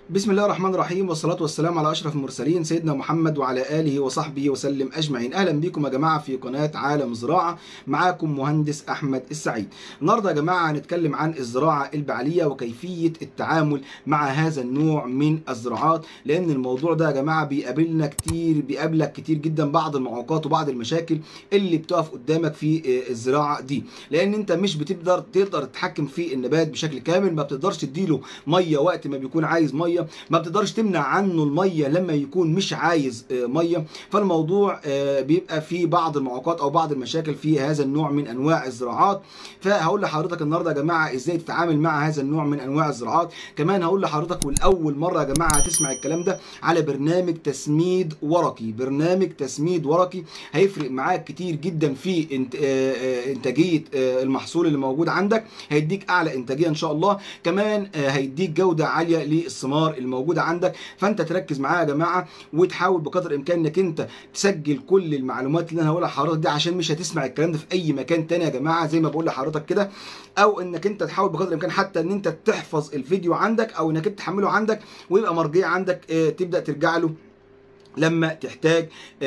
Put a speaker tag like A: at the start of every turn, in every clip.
A: بسم الله الرحمن الرحيم والصلاة والسلام على أشرف المرسلين سيدنا محمد وعلى آله وصحبه وسلم أجمعين أهلا بكم يا جماعة في قناة عالم زراعة معاكم مهندس أحمد السعيد النهاردة يا جماعة هنتكلم عن الزراعة البعلية وكيفية التعامل مع هذا النوع من الزراعات لأن الموضوع ده يا جماعة بيقابلنا كتير بيقابلك كتير جدا بعض المعوقات وبعض المشاكل اللي بتقف قدامك في الزراعة دي لأن أنت مش بتقدر تقدر تتحكم في النبات بشكل كامل ما بتقدرش تديله مية وقت ما بيكون عايز مية ما بتقدرش تمنع عنه الميه لما يكون مش عايز ميه فالموضوع بيبقى فيه بعض المعوقات او بعض المشاكل في هذا النوع من انواع الزراعات فهقول لحضرتك النهارده يا جماعه ازاي تتعامل مع هذا النوع من انواع الزراعات كمان هقول لحضرتك والاول مره يا جماعه هتسمع الكلام ده على برنامج تسميد ورقي برنامج تسميد ورقي هيفرق معاك كتير جدا في انتاجيه المحصول اللي موجود عندك هيديك اعلى انتاجيه ان شاء الله كمان هيديك جوده عاليه للثمار الموجوده عندك فانت تركز معايا يا جماعه وتحاول بقدر الامكان انك انت تسجل كل المعلومات اللي انا هقولها لحضرتك دي عشان مش هتسمع الكلام ده في اي مكان تاني يا جماعه زي ما بقول لحضرتك كده او انك انت تحاول بقدر الامكان حتى ان انت تحفظ الفيديو عندك او انك انت تحمله عندك ويبقى مرجع عندك تبدا ترجع له لما تحتاج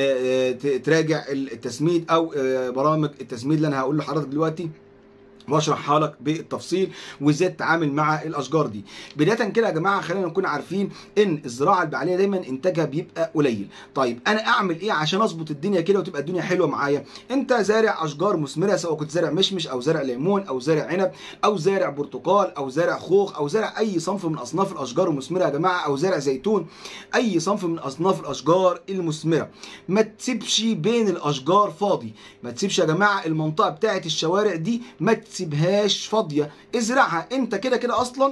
A: تراجع التسميد او برامج التسميد اللي انا هقول لحضرتك دلوقتي واشرحها لك بالتفصيل وازاي تتعامل مع الاشجار دي بدايه كده يا جماعه خلينا نكون عارفين ان الزراعه البعليه دايما انتاجها بيبقى قليل طيب انا اعمل ايه عشان اظبط الدنيا كده وتبقى الدنيا حلوه معايا انت زارع اشجار مثمره سواء كنت زارع مشمش او زارع ليمون او زارع عنب او زارع برتقال او زارع خوخ او زارع اي صنف من اصناف الاشجار المثمره يا جماعه او زارع زيتون اي صنف من اصناف الاشجار المثمره ما تسيبش بين الاشجار فاضي ما تسيبش يا جماعه المنطقه بتاعه الشوارع دي ما تسيبهاش فاضيه ازرعها انت كده كده اصلا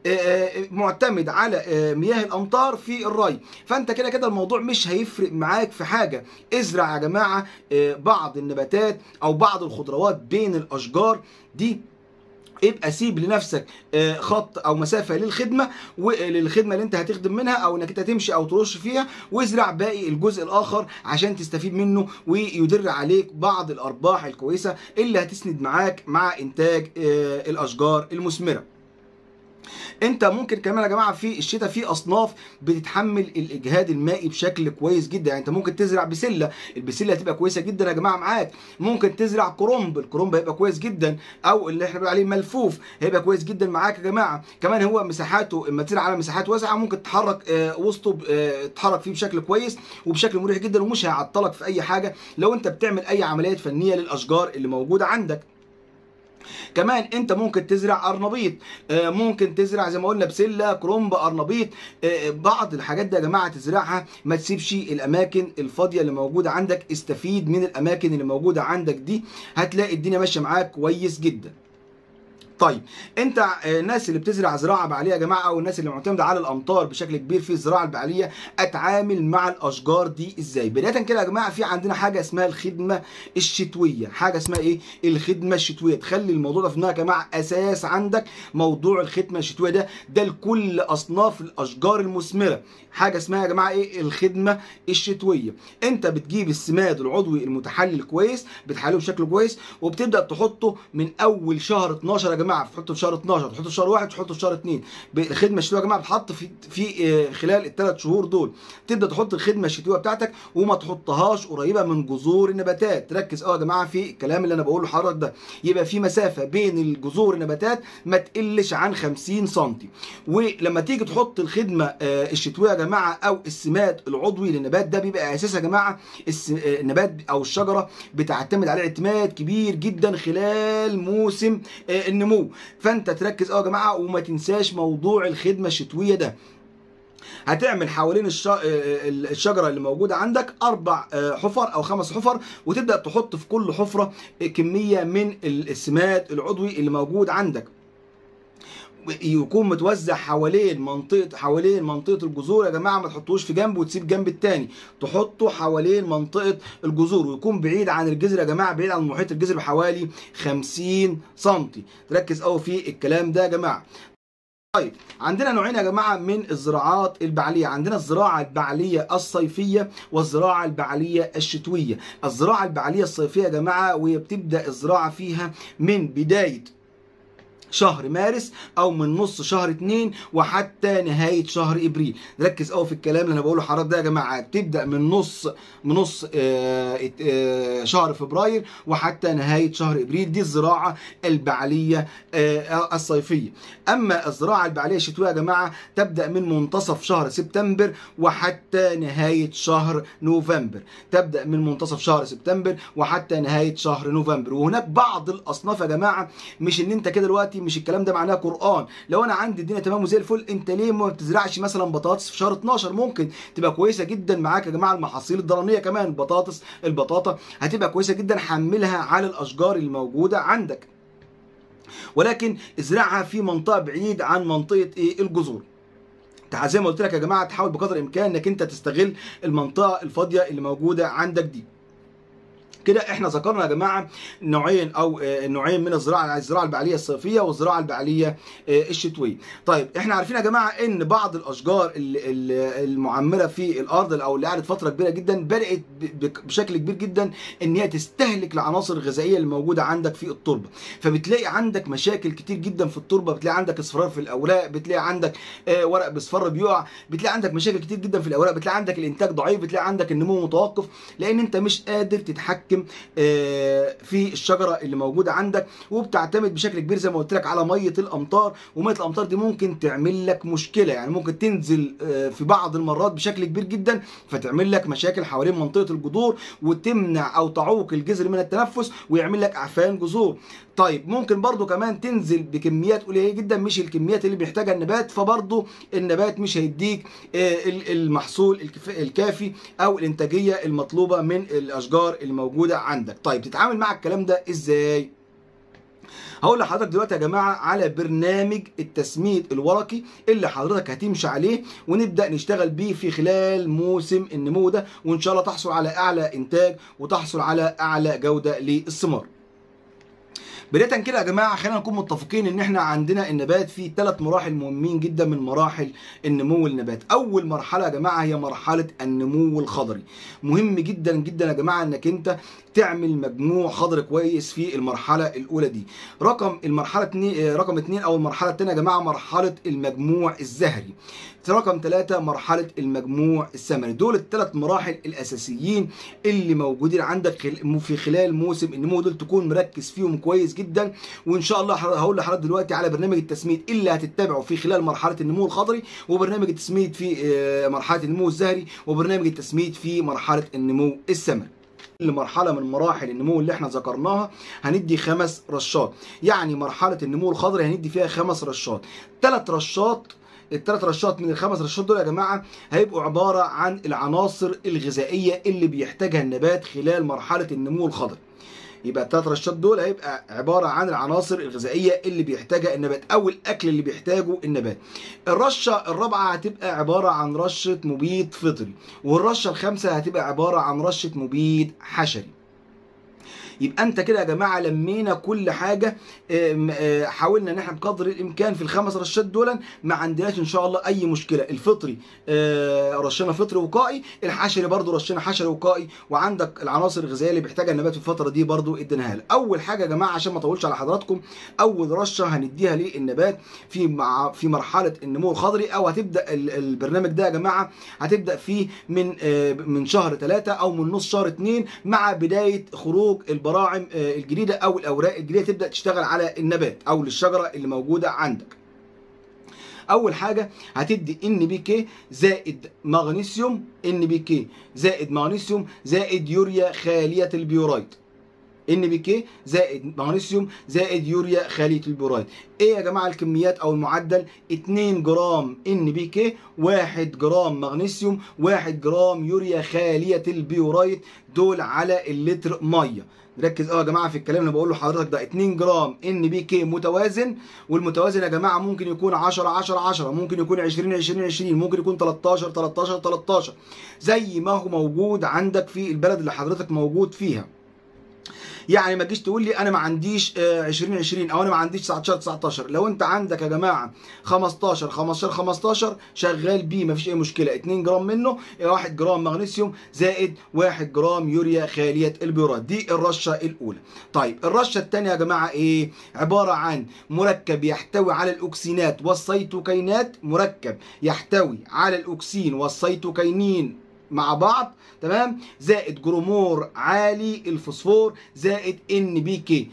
A: معتمد على مياه الامطار في الري فانت كده كده الموضوع مش هيفرق معاك في حاجه ازرع يا جماعه بعض النباتات او بعض الخضروات بين الاشجار دي ابقى سيب لنفسك خط او مسافه للخدمه وللخدمه اللي انت هتخدم منها او انك انت تمشي او ترش فيها وازرع باقي الجزء الاخر عشان تستفيد منه ويدر عليك بعض الارباح الكويسه اللي هتسند معاك مع انتاج الاشجار المثمره انت ممكن كمان يا جماعه في الشتاء في اصناف بتتحمل الاجهاد المائي بشكل كويس جدا يعني انت ممكن تزرع بسله البسله هتبقى كويسه جدا يا جماعه معاك ممكن تزرع كرنب الكرنب هيبقى كويس جدا او اللي احنا بنقول عليه ملفوف هيبقى كويس جدا معاك يا جماعه كمان هو مساحاته اما تزرع على مساحات واسعه ممكن تتحرك آه وسطه آه تتحرك فيه بشكل كويس وبشكل مريح جدا ومش هيعطلك في اي حاجه لو انت بتعمل اي عمليات فنيه للاشجار اللي موجوده عندك كمان انت ممكن تزرع قرنبيط ممكن تزرع زي ما قلنا بسله كرومب قرنبيط بعض الحاجات دي يا جماعه تزرعها ما تسيبش الاماكن الفاضيه اللي موجوده عندك استفيد من الاماكن اللي موجوده عندك دي هتلاقي الدنيا ماشيه معاك كويس جدا طيب انت الناس اللي بتزرع زراعه بعليه يا جماعه او الناس اللي معتمده على الامطار بشكل كبير في الزراعه البعليه اتعامل مع الاشجار دي ازاي بدايه كده يا جماعه في عندنا حاجه اسمها الخدمه الشتويه حاجه اسمها ايه الخدمه الشتويه تخلي الموضوع ده في دماغك يا جماعه اساس عندك موضوع الخدمه الشتويه ده ده لكل اصناف الاشجار المثمره حاجه اسمها يا جماعه ايه الخدمه الشتويه انت بتجيب السماد العضوي المتحلل كويس بتحلله بشكل كويس وبتبدا تحطه من اول شهر 12 يا جماعه تحطه في شهر 12 تحطه في شهر 1 تحطه في شهر 2 الخدمه الشتويه يا جماعه بتحط في في خلال الثلاث شهور دول تبدا تحط الخدمه الشتويه بتاعتك وما تحطهاش قريبه من جذور النباتات تركز اه يا جماعه في الكلام اللي انا بقوله لحضرتك ده يبقى في مسافه بين الجذور النباتات ما تقلش عن 50 سم ولما تيجي تحط الخدمه الشتويه يا جماعه او السماد العضوي للنبات ده بيبقى اساس يا جماعه النبات او الشجره بتعتمد عليه اعتماد كبير جدا خلال موسم النمو فانت تركز اه يا جماعه وما تنساش موضوع الخدمه الشتويه ده هتعمل حوالين الشجره اللي موجوده عندك اربع حفر او خمس حفر وتبدا تحط في كل حفره كميه من السماد العضوي اللي موجود عندك يكون متوزع حوالين منطقه حوالين منطقه الجذور يا جماعه ما تحطوش في جنب وتسيب جنب التاني تحطه حوالين منطقه الجذور ويكون بعيد عن الجذر يا جماعه بعيد عن محيط الجذر بحوالي 50 سم تركز قوي في الكلام ده يا جماعه طيب عندنا نوعين يا جماعه من الزراعات البعليه عندنا الزراعه البعليه الصيفيه والزراعه البعليه الشتويه الزراعه البعليه الصيفيه يا جماعه وهي بتبدا الزراعه فيها من بدايه شهر مارس او من نص شهر اتنين وحتى نهايه شهر ابريل ركز قوي في الكلام اللي انا بقوله لحضرتك ده يا جماعه تبدا من نص من نص آه آه شهر فبراير وحتى نهايه شهر ابريل دي الزراعه البعليه آه الصيفيه اما الزراعه البعليه الشتويه يا جماعه تبدا من منتصف شهر سبتمبر وحتى نهايه شهر نوفمبر تبدا من منتصف شهر سبتمبر وحتى نهايه شهر نوفمبر وهناك بعض الاصناف يا جماعه مش ان انت كده دلوقتي مش الكلام ده معناه قران لو انا عندي الدنيا تمام وزي الفل انت ليه ما بتزرعش مثلا بطاطس في شهر 12 ممكن تبقى كويسه جدا معاك يا جماعه المحاصيل الضرنيه كمان البطاطس البطاطا هتبقى كويسه جدا حملها على الاشجار الموجوده عندك ولكن ازرعها في منطقه بعيد عن منطقه ايه الجذور زي ما قلت لك يا جماعه تحاول بقدر الامكان انك انت تستغل المنطقه الفاضيه اللي موجوده عندك دي كده احنا ذكرنا يا جماعه نوعين او نوعين من الزراعه الزراعه البعليه الصيفيه والزراعه البعليه الشتويه طيب احنا عارفين يا جماعه ان بعض الاشجار المعمره في الارض او اللي قعدت فتره كبيره جدا بدات بشكل كبير جدا ان هي تستهلك العناصر الغذائيه اللي موجوده عندك في التربه فبتلاقي عندك مشاكل كتير جدا في التربه بتلاقي عندك اصفرار في الاوراق بتلاقي عندك ورق بيصفر بيقع بتلاقي عندك مشاكل كتير جدا في الاوراق بتلاقي عندك الانتاج ضعيف بتلاقي عندك النمو متوقف لان انت مش قادر تتحكم في الشجره اللي موجوده عندك وبتعتمد بشكل كبير زي ما قلت لك على ميه الامطار وميه الامطار دي ممكن تعمل لك مشكله يعني ممكن تنزل في بعض المرات بشكل كبير جدا فتعمل لك مشاكل حوالين منطقه الجذور وتمنع او تعوق الجذر من التنفس ويعمل لك اعفان جذور طيب ممكن برضو كمان تنزل بكميات قليله جدا مش الكميات اللي بيحتاجها النبات فبرضو النبات مش هيديك المحصول الكافي او الانتاجيه المطلوبه من الاشجار اللي موجوده عندك طيب تتعامل مع الكلام ده ازاي هقول لحضرتك دلوقتي يا جماعه على برنامج التسميد الورقي اللي حضرتك هتمشي عليه ونبدا نشتغل بيه في خلال موسم النمو ده وان شاء الله تحصل على اعلى انتاج وتحصل على اعلى جوده للثمار بدايه كده يا جماعه خلينا نكون متفقين ان احنا عندنا النبات فيه ثلاث مراحل مهمين جدا من مراحل النمو النبات اول مرحله يا جماعه هي مرحله النمو الخضري مهم جدا جدا يا جماعه انك انت تعمل مجموع خضر كويس في المرحله الاولى دي رقم المرحله اتنين رقم اتنين او المرحله الثانيه يا جماعه مرحله المجموع الزهري رقم ثلاثة مرحلة المجموع الثمري دول الثلاث مراحل الأساسيين اللي موجودين عندك في خلال موسم النمو دول تكون مركز فيهم كويس جدا وإن شاء الله هقول لحضرتك دلوقتي على برنامج التسميد اللي هتتبعه في خلال مرحلة النمو الخضري وبرنامج التسميد في مرحلة النمو الزهري وبرنامج التسميد في مرحلة النمو الثمري كل مرحله من مراحل النمو اللي احنا ذكرناها هندي خمس رشات يعني مرحله النمو الخضري هندي فيها خمس رشات ثلاث رشات الثلاث رشات من الخمس رشات دول يا جماعه هيبقوا عباره عن العناصر الغذائيه اللي بيحتاجها النبات خلال مرحله النمو الخضري يبقى الثلاث رشات دول هيبقى عباره عن العناصر الغذائيه اللي بيحتاجها النبات او الاكل اللي بيحتاجه النبات الرشه الرابعه هتبقى عباره عن رشه مبيد فطري والرشه الخامسه هتبقى عباره عن رشه مبيد حشري يبقى انت كده يا جماعه لمينا كل حاجه حاولنا ان احنا بقدر الامكان في الخمس رشات دول ما عندناش ان شاء الله اي مشكله الفطري رشنا فطري وقائي الحشري برضو رشنا حشري وقائي وعندك العناصر الغذائيه اللي بيحتاجها النبات في الفتره دي برضو اديناها له اول حاجه يا جماعه عشان ما اطولش على حضراتكم اول رشه هنديها للنبات في مع في مرحله النمو الخضري او هتبدا البرنامج ده يا جماعه هتبدا فيه من من شهر ثلاثة او من نص شهر اثنين مع بدايه خروج البراعم الجديده او الاوراق الجديده تبدا تشتغل على النبات او للشجره اللي موجوده عندك اول حاجه هتدي ان بي كي زائد مغنيسيوم ان بي كي زائد مغنيسيوم زائد يوريا خاليه البيورايد ان بي كي زائد مغنيسيوم زائد يوريا خاليه البيورايد ايه يا جماعه الكميات او المعدل 2 جرام ان بي كي 1 جرام مغنيسيوم 1 جرام يوريا خاليه البيورايد دول على اللتر ميه ركز اه يا جماعه في الكلام اللي بقوله لحضرتك ده 2 جرام ان بي كي متوازن والمتوازن يا جماعه ممكن يكون 10 10 10 ممكن يكون 20 20 20 ممكن يكون 13 13 13 زي ما هو موجود عندك في البلد اللي حضرتك موجود فيها يعني ما تجيش تقول لي انا ما عنديش آه، 20 20 او انا ما عنديش 19 19 لو انت عندك يا جماعه 15 15 15 شغال بيه ما فيش اي مشكله 2 جرام منه 1 جرام مغنيسيوم زائد 1 جرام يوريا خاليه البيورات دي الرشه الاولى طيب الرشه الثانيه يا جماعه ايه عباره عن مركب يحتوي على الاكسينات والسيتوكينات مركب يحتوي على الاكسين والسيتوكينين مع بعض تمام زائد جرومور عالي الفوسفور زائد ان بي كي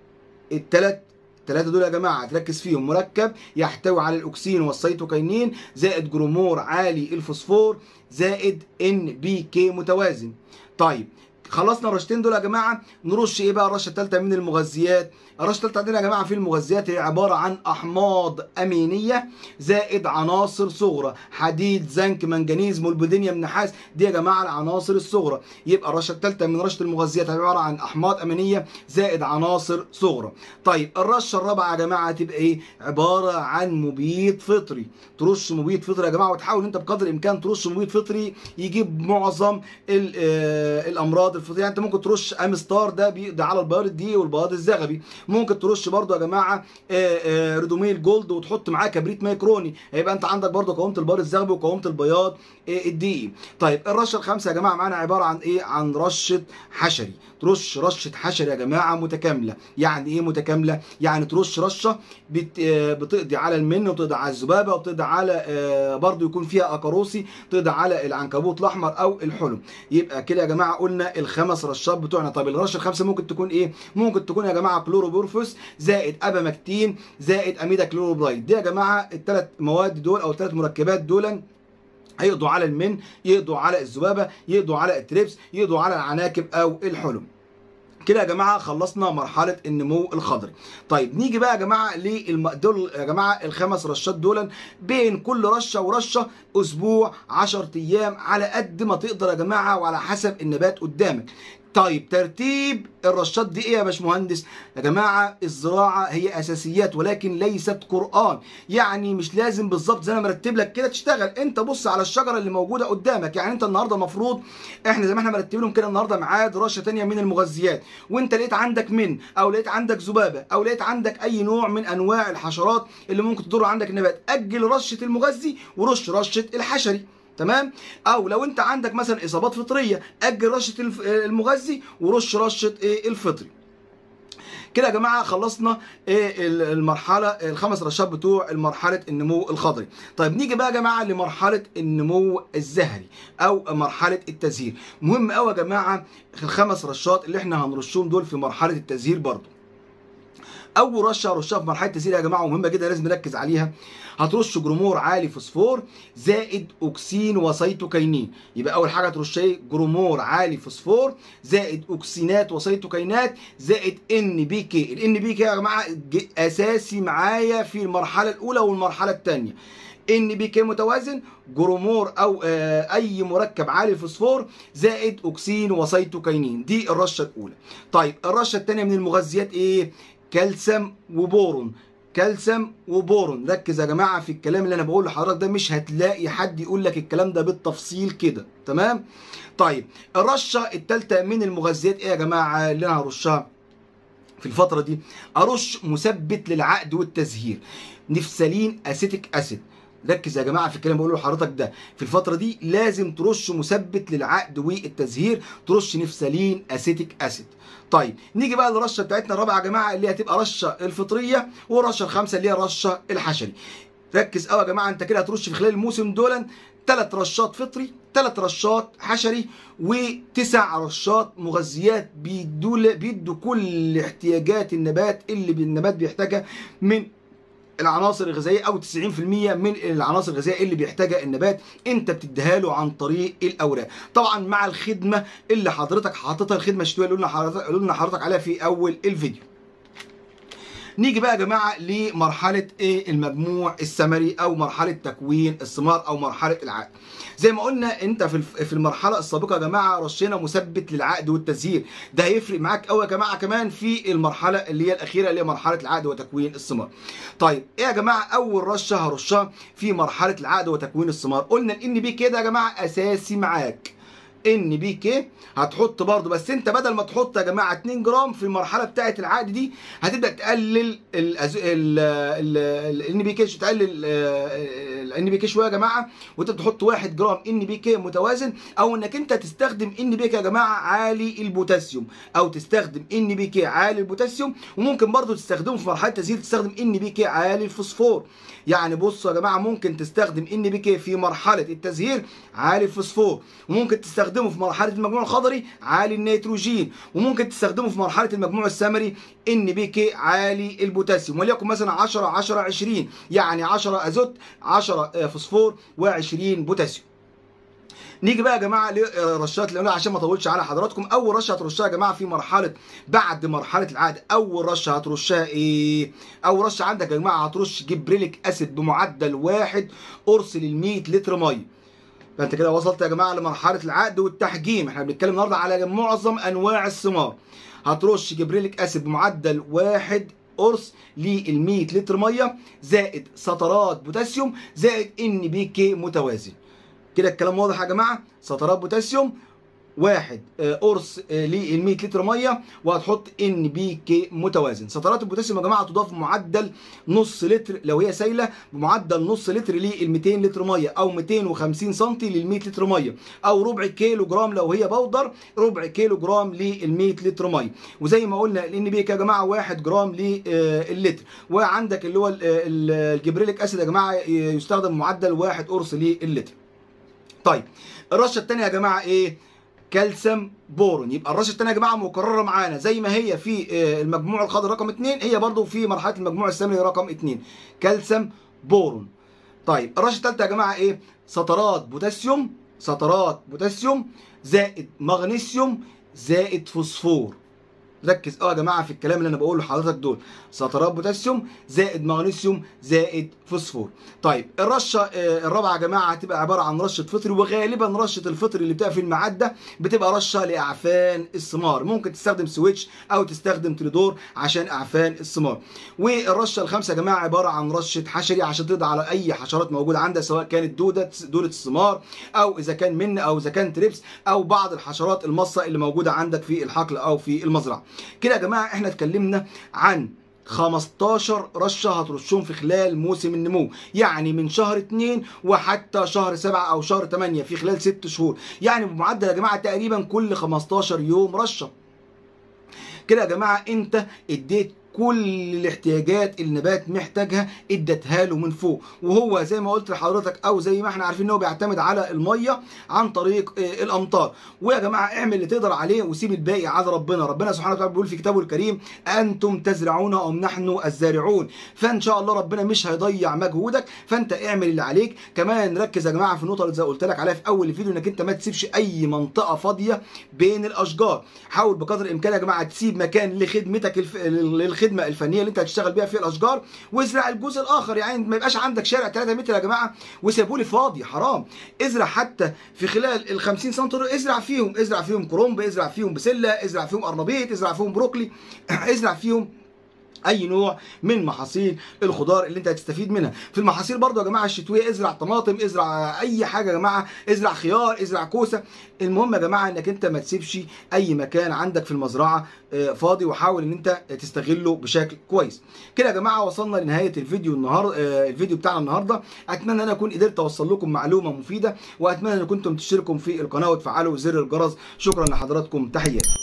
A: الثلاث الثلاثة دول يا جماعة تركز فيهم مركب يحتوي على الأكسين والسيتوكينين زائد جرومور عالي الفوسفور زائد ان بي كي متوازن طيب خلصنا الرشتين دول يا جماعه نرش ايه بقى الرشه الثالثه من المغذيات الرشه الثالثه عندنا يا جماعه في المغذيات هي عباره عن احماض امينيه زائد عناصر صغرى حديد زنك منجنيز مولبدينيوم نحاس دي يا جماعه العناصر الصغرى يبقى الرشه الثالثه من رشه المغذيات عباره عن احماض امينيه زائد عناصر صغرى طيب الرشه الرابعه يا جماعه هتبقى ايه عباره عن مبيد فطري ترش مبيد فطري يا جماعه وتحاول انت بقدر الامكان ترش مبيد فطري يجيب معظم ال- آه، الامراض الفطريه يعني انت ممكن ترش امستار ده بيقضي على البياض الدقيق والبياض الزغبي ممكن ترش برضو يا جماعه آه، آه، ريدوميل جولد وتحط معاه كبريت مايكروني هيبقى انت عندك برضو قوامه البياض الزغبي وقوامه البياض آه، الدقيق طيب الرشه الخامسه يا جماعه معانا عباره عن ايه عن رشه حشري ترش رشه حشري يا جماعه متكامله يعني ايه متكامله يعني ترش رشه بت... آه، بتقضي على المن وتقضي على الذبابه وتقضي على آه، برضو يكون فيها اكاروسي تقضي على العنكبوت الاحمر او الحلم يبقى كده يا جماعه قلنا الخمس رشات بتوعنا طب الرشه الخامسه ممكن تكون ايه ممكن تكون يا جماعه كلوروبورفوس زائد ابامكتين زائد اميدا كلوروبرايد دي يا جماعه الثلاث مواد دول او الثلاث مركبات دول هيقضوا على المن يقضوا على الذبابه يقضوا على التريبس يقضوا على العناكب او الحلم كده يا جماعه خلصنا مرحله النمو الخضري طيب نيجي بقى يا جماعه للم... دول يا جماعه الخمس رشات دول بين كل رشه ورشه اسبوع 10 ايام على قد ما تقدر يا جماعه وعلى حسب النبات قدامك طيب ترتيب الرشات دي ايه يا باشمهندس يا جماعه الزراعه هي اساسيات ولكن ليست قران يعني مش لازم بالظبط زي انا مرتب لك كده تشتغل انت بص على الشجره اللي موجوده قدامك يعني انت النهارده المفروض احنا زي ما احنا مرتبين لهم كده النهارده ميعاد رشه تانية من المغذيات وانت لقيت عندك من او لقيت عندك ذبابه او لقيت عندك اي نوع من انواع الحشرات اللي ممكن تضر عندك النبات اجل رشه المغذي ورش رشه الحشري تمام او لو انت عندك مثلا اصابات فطريه اجل رشه الف- المغذي ورش رشه ايه الفطري كده يا جماعه خلصنا ايه ال- المرحله الخمس رشات بتوع مرحله النمو الخضري طيب نيجي بقى يا جماعه لمرحله النمو الزهري او مرحله التزهير مهم قوي يا جماعه الخمس رشات اللي احنا هنرشهم دول في مرحله التزهير برضو اول رشه هرشها في مرحله التزهير يا جماعه ومهمه جدا لازم نركز عليها هترش جرومور عالي فوسفور زائد اكسين وسيتوكينين يبقى اول حاجه ترش ايه جرومور عالي فوسفور زائد اكسينات وسيتوكينات زائد ان بي كي الان بي كي يا جماعه ج- اساسي معايا في المرحله الاولى والمرحله الثانيه ان بي كي متوازن جرومور او آه اي مركب عالي الفوسفور زائد اكسين وسيتوكينين دي الرشه الاولى طيب الرشه الثانيه من المغذيات ايه كالسيوم وبورون كالسيوم وبورون ركز يا جماعه في الكلام اللي انا بقوله لحضرتك ده مش هتلاقي حد يقول لك الكلام ده بالتفصيل كده تمام طيب الرشه الثالثه من المغذيات ايه يا جماعه اللي انا هرشها في الفتره دي ارش مثبت للعقد والتزهير نفسلين اسيتيك اسيد ركز يا جماعه في الكلام اللي بقوله لحضرتك ده في الفتره دي لازم ترش مثبت للعقد والتزهير ترش نفسلين اسيتيك اسيد طيب نيجي بقى للرشه بتاعتنا الرابعه يا جماعه اللي هتبقى رشه الفطريه والرشه الخامسه اللي هي الرشه الحشري ركز قوي يا جماعه انت كده هترش في خلال الموسم دول ثلاث رشات فطري ثلاث رشات حشري وتسع رشات مغذيات بيدوا بيدوا كل احتياجات النبات اللي النبات بيحتاجها من العناصر الغذائيه او 90% من العناصر الغذائيه اللي بيحتاجها النبات انت بتديها له عن طريق الاوراق طبعا مع الخدمه اللي حضرتك حاططها الخدمه الشتويه اللي قلنا حضرتك قلنا حضرتك عليها في اول الفيديو نيجي بقى يا جماعه لمرحله ايه المجموع الثمري او مرحله تكوين الثمار او مرحله العقد زي ما قلنا انت في الف- في المرحله السابقه يا جماعه رشينا مثبت للعقد والتزهير ده هيفرق معاك قوي يا جماعه كمان في المرحله اللي هي الاخيره اللي هي مرحله العقد وتكوين الثمار طيب ايه يا جماعه اول رشه هرشها في مرحله العقد وتكوين الثمار قلنا الان بي كده يا جماعه اساسي معاك ان بي كي هتحط برضو بس انت بدل ما تحط يا جماعه 2 جرام في المرحله بتاعه العقد دي هتبدا تقلل الان بي كي تقلل الان بي كي شويه يا جماعه وانت بتحط 1 جرام ان بي كي متوازن او انك انت تستخدم ان بي كي يا جماعه عالي البوتاسيوم او تستخدم ان بي كي عالي البوتاسيوم وممكن برضو تستخدمه في مرحله تسهيل تستخدم ان بي كي عالي الفوسفور يعني بصوا يا جماعه ممكن تستخدم ان بي كي في مرحله التزهير عالي الفوسفور وممكن تستخدمه في مرحله المجموع الخضري عالي النيتروجين وممكن تستخدمه في مرحله المجموع الثمري ان بي كي عالي البوتاسيوم وليكن مثلا 10 10 20 يعني 10 ازوت 10 فوسفور و20 بوتاسيوم نيجي بقى يا جماعه لرشات الاولى عشان ما اطولش على حضراتكم اول رشه هترشها يا جماعه في مرحله بعد مرحله العقد اول رشه هترشها ايه اول رشه عندك يا جماعه هترش جبريليك اسيد بمعدل واحد قرص لل 100 لتر ميه فانت كده وصلت يا جماعه لمرحله العقد والتحجيم احنا بنتكلم النهارده على معظم انواع الثمار هترش جبريليك اسيد بمعدل واحد قرص لل 100 لتر ميه زائد سطرات بوتاسيوم زائد ان بي كي متوازن كده الكلام واضح يا جماعه سطرات بوتاسيوم واحد قرص لل 100 لتر ميه وهتحط ان بي كي متوازن سطرات البوتاسيوم يا جماعه تضاف بمعدل نص لتر لو هي سايله بمعدل نص لتر لل 200 لتر ميه او 250 سم لل 100 لتر ميه او ربع كيلو جرام لو هي بودر ربع كيلو جرام لل 100 لتر ميه وزي ما قلنا الان بي كي يا جماعه 1 جرام للتر وعندك اللي هو الجبريليك اسيد يا جماعه يستخدم بمعدل 1 قرص للتر طيب الرشه الثانيه يا جماعه ايه كالسيوم بورون يبقى الرشه الثانيه يا جماعه مكرره معانا زي ما هي في المجموع الخضر رقم 2 هي برضو في مرحله المجموع الثمري رقم 2 كالسيوم بورون طيب الرشه الثالثه يا جماعه ايه سطرات بوتاسيوم سطرات بوتاسيوم زائد مغنيسيوم زائد فوسفور ركز اه يا جماعه في الكلام اللي انا بقوله لحضرتك دول سطرات بوتاسيوم زائد مغنيسيوم زائد فوسفور طيب الرشه آه الرابعه يا جماعه هتبقى عباره عن رشه فطر وغالبا رشه الفطر اللي بتبقى في المعده بتبقى رشه لاعفان الثمار ممكن تستخدم سويتش او تستخدم تريدور عشان اعفان الثمار والرشه الخامسه يا جماعه عباره عن رشه حشري عشان تقضي على اي حشرات موجوده عندها سواء كانت دوده دوده الثمار او اذا كان من او اذا كان تريبس او بعض الحشرات المصه اللي موجوده عندك في الحقل او في المزرعه كده يا جماعه احنا اتكلمنا عن 15 رشه هترشهم في خلال موسم النمو يعني من شهر 2 وحتى شهر 7 او شهر 8 في خلال 6 شهور يعني بمعدل يا جماعه تقريبا كل 15 يوم رشه كده يا جماعه انت اديت كل الاحتياجات اللي النبات محتاجها ادتها له من فوق وهو زي ما قلت لحضرتك او زي ما احنا عارفين ان هو بيعتمد على الميه عن طريق الامطار ويا جماعه اعمل اللي تقدر عليه وسيب الباقي على ربنا ربنا سبحانه وتعالى بيقول في كتابه الكريم انتم تزرعون ام نحن الزارعون فان شاء الله ربنا مش هيضيع مجهودك فانت اعمل اللي عليك كمان ركز يا جماعه في النقطه اللي زي قلت لك عليها في اول الفيديو انك انت ما تسيبش اي منطقه فاضيه بين الاشجار حاول بقدر الامكان يا جماعه تسيب مكان لخدمتك الف... الخدمه الفنيه اللي انت هتشتغل بيها في الاشجار وازرع الجزء الاخر يعني ما يبقاش عندك شارع 3 متر يا جماعه وسيبوا لي فاضي حرام ازرع حتى في خلال ال 50 سم ازرع فيهم ازرع فيهم كرومب ازرع فيهم بسله ازرع فيهم قرنبيط ازرع فيهم بروكلي ازرع فيهم اي نوع من محاصيل الخضار اللي انت هتستفيد منها في المحاصيل برضو يا جماعه الشتويه ازرع طماطم ازرع اي حاجه يا جماعه ازرع خيار ازرع كوسه المهم يا جماعه انك انت ما تسيبش اي مكان عندك في المزرعه فاضي وحاول ان انت تستغله بشكل كويس كده يا جماعه وصلنا لنهايه الفيديو النهارده الفيديو بتاعنا النهارده اتمنى ان انا اكون قدرت اوصل لكم معلومه مفيده واتمنى ان كنتم تشتركوا في القناه وتفعلوا زر الجرس شكرا لحضراتكم تحياتي